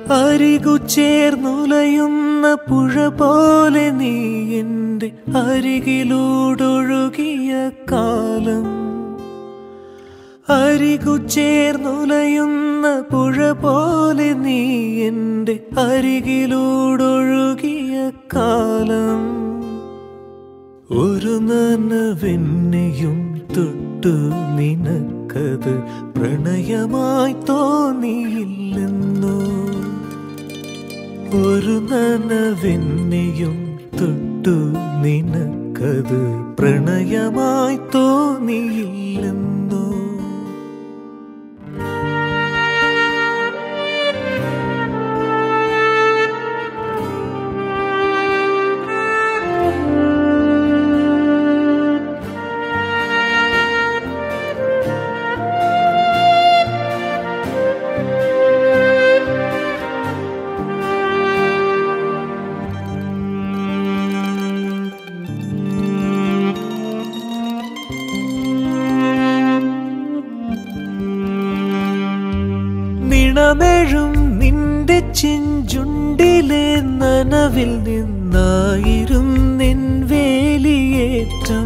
അരികു ചേർന്നുലയുന്ന പുഴ പോലെ നീ എൻ്റെ അരികിലൂടൊഴുകിയ കാലം അരികു ചേർന്നുലയുന്ന പുഴ പോലെ നീ എൻ്റെ അരികിലൂടൊഴുകിയ കാലം ഒരു നനവെന്നെയും തൊട്ടു നിനക്കത് പ്രണയമായി തോന്നിയില്ലെന്നോ ഒരു നനവെന്നെയും തൊട്ടു നിനക്കത് പ്രണയമായി തോന്നിയില്ലെന്നോ നിണമെഴും നിന്റെ ചെഞ്ചുണ്ടിലെ നനവിൽ നിന്നായിരുന്നെൻ വേലിയേറ്റം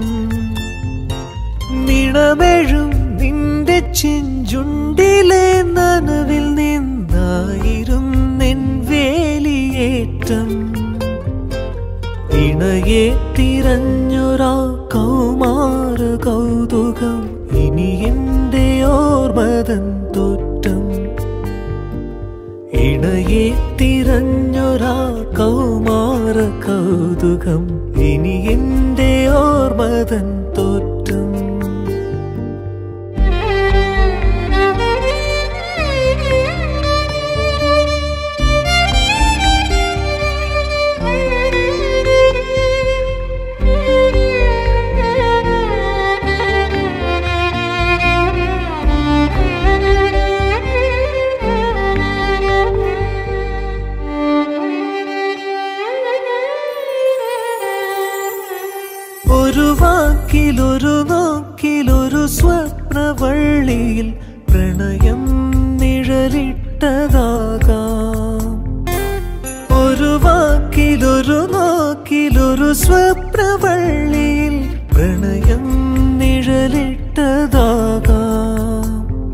നിണമെഴും നിന്റെ ചെഞ്ചുണ്ടിലെ നനവിൽ നിന്നായിരുന്നെൻ വേലിയേറ്റം ഇണയെ തിരഞ്ഞൊരാ കൗമാര കൗതുകം ഇനി എന്റെ ഓർമ്മതൻ തോറ്റം ഇണയെ തിരഞ്ഞൊരാ കൗമാര കൗതുകം ഇനി എന്റെ ഓർമ്മതൻ തോറ്റം ഒരു വാക്കിലൊരു നോക്കിലൊരു സ്വപ്നവള്ളിയിൽ പ്രണയം നിഴലിട്ടതാകാം ഒരു വാക്കിലൊരു നോക്കിലൊരു സ്വപ്നവള്ളിയിൽ പ്രണയം നിഴലിട്ടതാകാം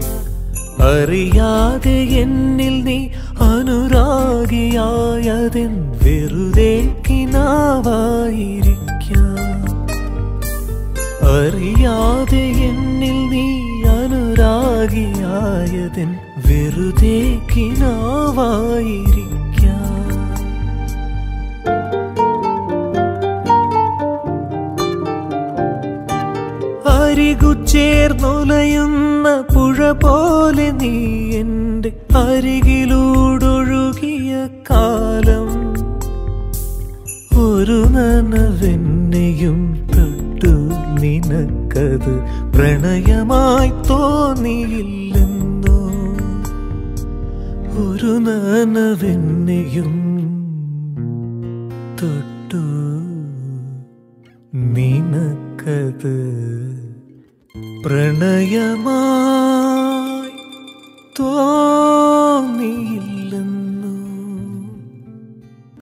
അറിയാതെ എന്നിൽ നീ അനുരാഗിയായതെൻ വെറുതെ കിനാവായിരിക്കാം അറിയാതെ എന്നിൽ നീ അനുരാഗിയായതെൻ വെറുതെ കിനാവായിരിക്കാം അരികു ചേർന്നുലയുന്ന പുഴ പോലെ നീ എൻ്റെ അരികിലൂടൊഴുകിയ കാലം ഒരു നനവെന്നെയും തൊട്ടു നിനക്കത് പ്രണയമായി തോന്നിയില്ലെന്നോ ഒരു നനവെന്നെയും തൊട്ടു നിനക്കത് പ്രണയമായി തോ